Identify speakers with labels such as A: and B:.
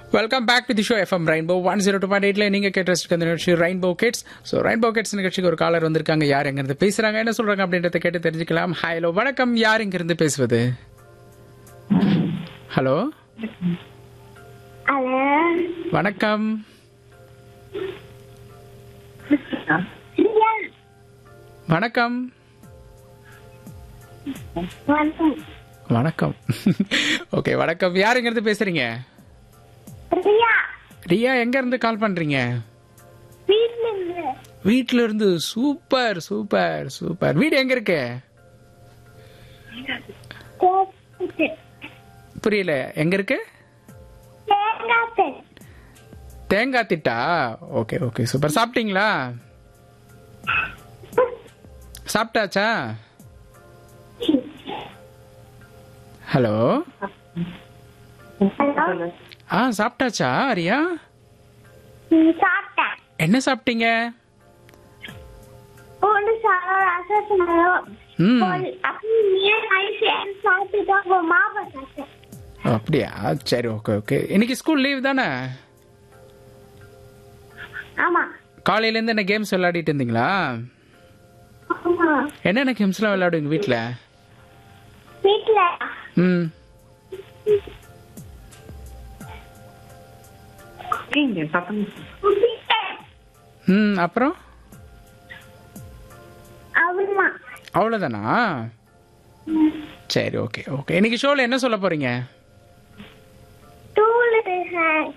A: welcome back to the show FM rainbow one zero two point எயிட்ல நீங்க கேட்டு அந்த நிகழ்ச்சி rainbow kids so rainbow kids நிகழ்ச்சிக்கு ஒரு காலர் வந்திருக்காங்க யார் எங்க இருந்து பேசுறாங்க என்ன சொல்றாங்க அப்படின்றத கேட்டு தெரிஞ்சுக்கலாம் ஹலோ வணக்கம் யார் இங்க இருந்து பேசுவது ஹலோ
B: ஹலோ
A: வணக்கம்
B: பிரியா
A: வணக்கம்
B: வணக்கம்
A: வணக்கம் ஓகே வணக்கம் யார் எங்க இருந்து பேசுறீங்க
B: பிரியா
A: ரியா எங்க இருந்து கால் பண்றீங்க
B: வீட்ல இருந்து
A: வீட்ல இருந்து சூப்பர் சூப்பர் சூப்பர் வீடு எங்க இருக்கு
B: தேங்காய்
A: புரியல எங்க இருக்கு
B: தேங்காய்
A: தேங்காய் திட்டா ஓகே ஓகே சூப்பர் சாப்பிட்டீங்களா சாப்பிட்டாச்சா ஹலோ
B: ஹலோ
A: ஆ சாப்பிட்டாச்சா ரியா
B: ம், சாப்பிட்டேன்
A: என்ன சாப்பிட்டீங்க
B: ஒன்று ரசம்
A: ம்
B: அப்புறம் நீ ஐஸ் சாப்பிட்டு அப்புறம் மாவை சாப்பிட்டேன்
A: அப்படியா சரி ஓகே ஓகே இன்னைக்கு ஸ்கூல் லீவ் தானே
B: ஆமா
A: காலையிலேருந்து என்ன கேம்ஸ் விளையாடிட்டு இருந்தீங்களா
B: ஆமா
A: என்னென்ன கேம்ஸ்லாம் விளையாடுவீங்க வீட்டில்
B: வீட்ல
A: ம் ம் அப்புறம்
B: அவ்வளவுதான்
A: அவ்வளோதானா சரி ஓகே ஓகே இன்னைக்கு ஷோவில் என்ன சொல்ல போறீங்க
B: டூல்